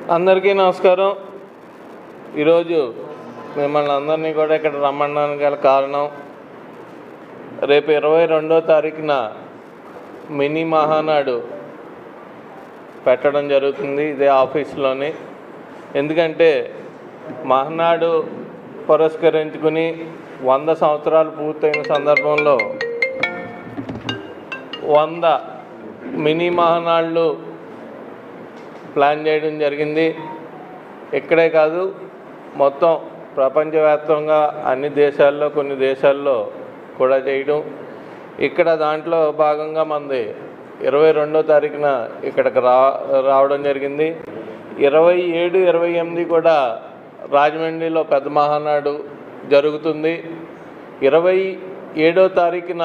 అందరికీ నమస్కారం ఈరోజు మిమ్మల్ని అందరినీ కూడా ఇక్కడ రమ్మడానికి గల కారణం రేపు ఇరవై రెండో తారీఖున మినీ మహానాడు పెట్టడం జరుగుతుంది ఇదే ఆఫీస్లోని ఎందుకంటే మహానాడు పురస్కరించుకుని వంద సంవత్సరాలు పూర్తయిన సందర్భంలో వంద మినీ మహానాళ్ళు ప్లాన్ చేయడం జరిగింది ఇక్కడే కాదు మొత్తం ప్రపంచవ్యాప్తంగా అన్ని దేశాల్లో కొన్ని దేశాల్లో కూడా చేయడం ఇక్కడ దాంట్లో భాగంగా మనది ఇరవై రెండో తారీఖున ఇక్కడికి రా రావడం జరిగింది ఇరవై ఏడు ఇరవై ఎనిమిది కూడా రాజమండ్రిలో పెద్ద మహానాడు జరుగుతుంది ఇరవై ఏడో తారీఖున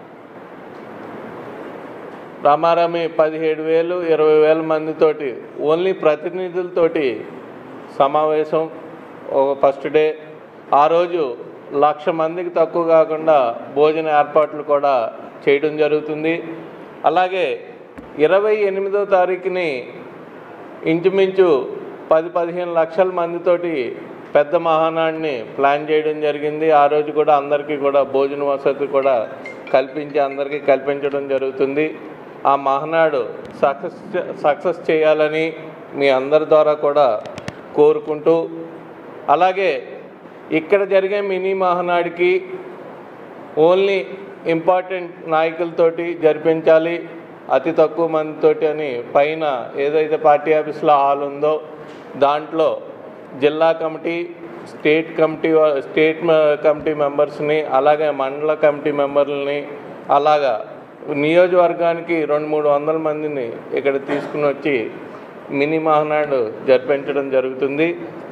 రామారామి పదిహేడు వేలు ఇరవై వేల మందితోటి ఓన్లీ ప్రతినిధులతోటి సమావేశం ఒక ఫస్ట్ డే ఆ రోజు లక్ష మందికి తక్కువ కాకుండా భోజన ఏర్పాట్లు కూడా చేయడం జరుగుతుంది అలాగే ఇరవై ఎనిమిదో తారీఖుని ఇంచుమించు పది పదిహేను లక్షల మందితోటి పెద్ద మహానాడిని ప్లాన్ చేయడం జరిగింది ఆ రోజు కూడా అందరికీ కూడా భోజన వసతి కూడా కల్పించి అందరికీ కల్పించడం జరుగుతుంది ఆ మహానాడు సక్సెస్ సక్సెస్ చేయాలని మీ అందరి ద్వారా కూడా కోరుకుంటూ అలాగే ఇక్కడ జరిగే మినీ మహానాడికి ఓన్లీ ఇంపార్టెంట్ నాయకులతోటి జరిపించాలి అతి తక్కువ మందితోటి అని పైన ఏదైతే పార్టీ ఆఫీస్లో హాల్ ఉందో దాంట్లో జిల్లా కమిటీ స్టేట్ కమిటీ వా- స్టేట్ మ- కమిటీ మెంబర్స్ని అలాగే మండల కమిటీ మెంబర్లని అలాగా నియోజకవర్గానికి రెండు మూడు వందల మందిని ఇక్కడ తీసుకుని వచ్చి మినీ మహానాడు జరిపించడం జరుగుతుంది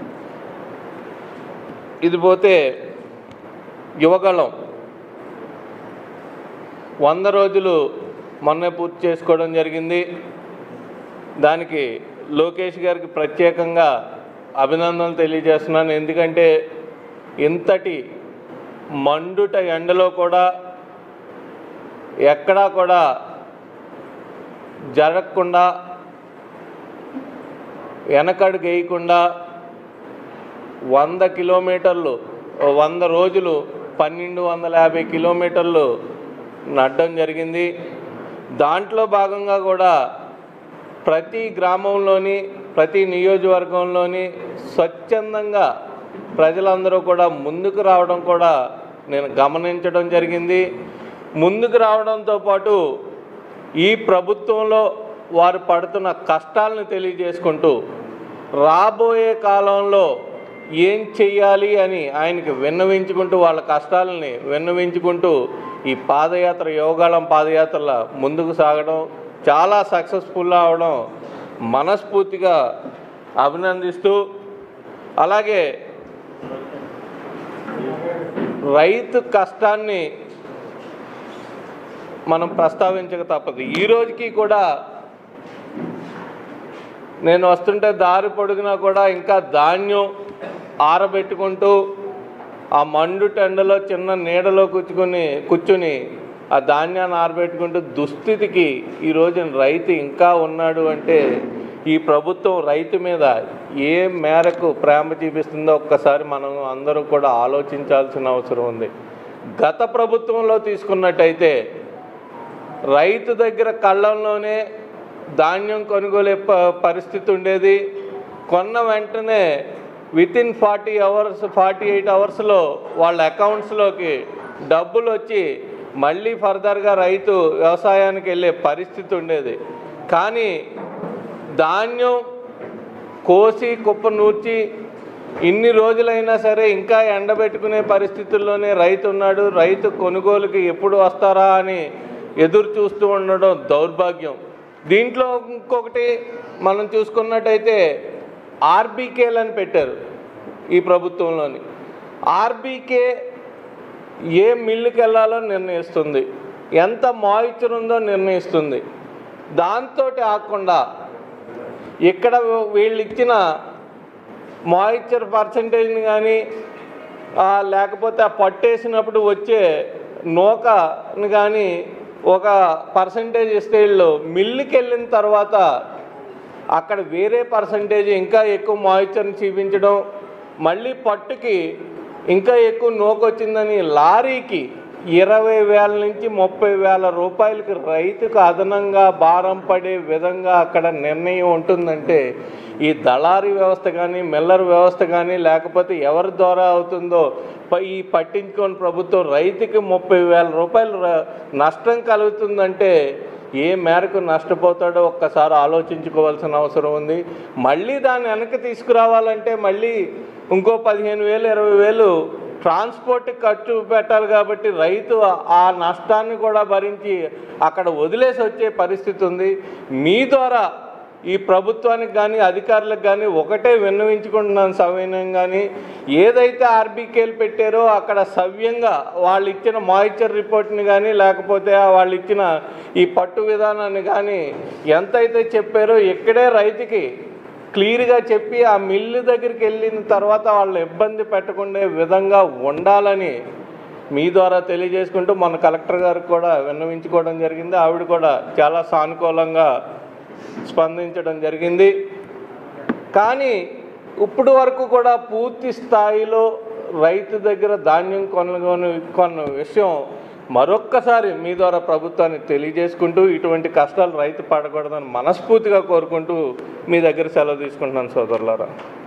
ఇది పోతే యువగళం వంద రోజులు మొన్నే పూర్తి చేసుకోవడం జరిగింది దానికి లోకేష్ గారికి ప్రత్యేకంగా అభినందనలు తెలియజేస్తున్నాను ఎందుకంటే ఇంతటి మండుట ఎండలో కూడా ఎక్కడా కూడా జరగకుండా వెనకడుగు వేయకుండా వంద కిలోమీటర్లు ఓ వంద రోజులు పన్నెండు వందల యాభై కిలోమీటర్లు నడడం జరిగింది దాంట్లో భాగంగా కూడా ప్రతి గ్రామంలోని ప్రతి నియోజకవర్గంలోని స్వచ్ఛందంగా ప్రజలందరూ కూడా ముందుకు రావడం కూడా నేను గమనించడం జరిగింది ముందుకు రావడంతో పాటు ఈ ప్రభుత్వంలో వారు పడుతున్న కష్టాలను తెలియజేసుకుంటూ రాబోయే కాలంలో ఏం చెయ్యాలి అని ఆయనకి విన్నవించుకుంటూ వాళ్ళ కష్టాలని విన్నవించుకుంటూ ఈ పాదయాత్ర యోగాళం పాదయాత్రల ముందుకు సాగడం చాలా సక్సెస్ఫుల్ అవడం మనస్ఫూర్తిగా అభినందిస్తూ అలాగే రైతు కష్టాన్ని మనం ప్రస్తావించక తప్పదు ఈ రోజుకి కూడా నేను వస్తుంటే దారి పొడుగునా కూడా ఇంకా ధాన్యం ఆరబెట్టుకుంటూ ఆ మండు టెండలో చిన్న నీడలో కూర్చుకొని కూర్చుని ఆ ధాన్యాన్ని ఆరబెట్టుకుంటూ దుస్థితికి ఈ రోజున రైతు ఇంకా ఉన్నాడు అంటే ఈ ప్రభుత్వం రైతు మీద ఏ మేరకు ప్రేమ చూపిస్తుందో ఒక్కసారి మనం అందరూ కూడా ఆలోచించాల్సిన అవసరం ఉంది గత ప్రభుత్వంలో తీసుకున్నట్టయితే రైతు దగ్గర కళ్ళంలోనే ధాన్యం కొనుగోలే ప- పరిస్థితి ఉండేది కొన్న వెంటనే with in forty hours forty eight అవర్స్లో వాళ్ళ అకౌంట్స్లోకి డబ్బులు వచ్చి మళ్ళీ ఫర్దర్గా రైతు వ్యవసాయానికి వెళ్ళే పరిస్థితి ఉండేది కానీ ధాన్యం కోసి కుప్ప నూర్చి ఇన్ని రోజులైనా సరే ఇంకా ఎండబెట్టుకునే పరిస్థితుల్లోనే రైతు ఉన్నాడు రైతు కొనుగోలుకి ఎప్పుడు వస్తారా అని ఎదురు చూస్తూ ఉండడం దౌర్భాగ్యం దీంట్లో ఇంకొకటి మనం చూసుకున్నట్టయితే ఆర్బీకేలు అని పెట్టారు ఈ ప్రభుత్వంలోని ఆర్బీకే ఏ మిల్లుకి వెళ్ళాలో నిర్ణయిస్తుంది ఎంత మాయిశ్చర్ ఉందో నిర్ణయిస్తుంది దాంతో ఆకుండా ఇక్కడ వీళ్ళు ఇచ్చిన మాయిశ్చర్ పర్సంటేజ్ని కానీ లేకపోతే ఆ పట్టేసినప్పుడు వచ్చే నూకని కానీ ఒక పర్సంటేజ్ ఇస్తే వీళ్ళు మిల్లుకి వెళ్ళిన తర్వాత అక్కడ వేరే పర్సంటేజ్ ఇంకా ఎక్కువ మాయిశ్చర్ని చూపించడం మళ్ళీ పట్టుకి ఇంకా ఎక్కువ నోకొచ్చిందని లారీకి ఇరవై వేల నుంచి ముప్పై వేల రూపాయలకి రైతుకు అదనంగా భారం పడే విధంగా అక్కడ నిర్ణయం ఉంటుందంటే ఈ దళారీ వ్యవస్థ కానీ మిల్లర్ వ్యవస్థ కానీ లేకపోతే ఎవరి ద్వారా అవుతుందో ప- ఈ పట్టించుకొని ప్రభుత్వం రైతుకి ముప్పై వేల రూపాయలు ర- నష్టం కలుగుతుందంటే ఏ మేరకు నష్టపోతాడో ఒక్కసారి ఆలోచించుకోవాల్సిన అవసరం ఉంది మళ్ళీ దాన్ని వెనక్కి తీసుకురావాలంటే మళ్ళీ ఇంకో పదిహేను వేలు ఇరవై వేలు ట్రాన్స్పోర్ట్ ఖర్చు పెట్టాలి కాబట్టి రైతు ఆ నష్టాన్ని కూడా భరించి అక్కడ వదిలేసి వచ్చే పరిస్థితి ఉంది మీ ద్వారా ఈ ప్రభుత్వానికి కానీ అధికారులకు కానీ ఒకటే విన్నవించుకుంటున్నాను సవినయం కానీ ఏదైతే ఆర్బీకేలు పెట్టారో అక్కడ సవ్యంగా వాళ్ళు ఇచ్చిన మాయిశ్చర్ రిపోర్ట్ని కానీ లేకపోతే వాళ్ళు ఇచ్చిన ఈ పట్టు విధానాన్ని కానీ ఎంతైతే చెప్పారో ఇక్కడే రైతుకి క్లియర్గా చెప్పి ఆ మిల్లు దగ్గరికి వెళ్ళిన తర్వాత వాళ్ళని ఇబ్బంది పెట్టకుండా విధంగా ఉండాలని మీ ద్వారా తెలియజేసుకుంటూ మన కలెక్టర్ గారికి కూడా విన్నవించుకోవడం జరిగింది ఆవిడ కూడా చాలా సానుకూలంగా స్పందించడం జరిగింది కానీ ఇప్పుడు వరకు కూడా పూర్తి స్థాయిలో రైతు దగ్గర ధాన్యం కొనుగోలు కొన్న విషయం మరొక్కసారి మీ ద్వారా ప్రభుత్వాన్ని తెలియజేసుకుంటూ ఇటువంటి కష్టాలు రైతు పడకూడదని మనస్ఫూర్తిగా కోరుకుంటూ మీ దగ్గర సెలవు తీసుకుంటున్నాను సోదరులారా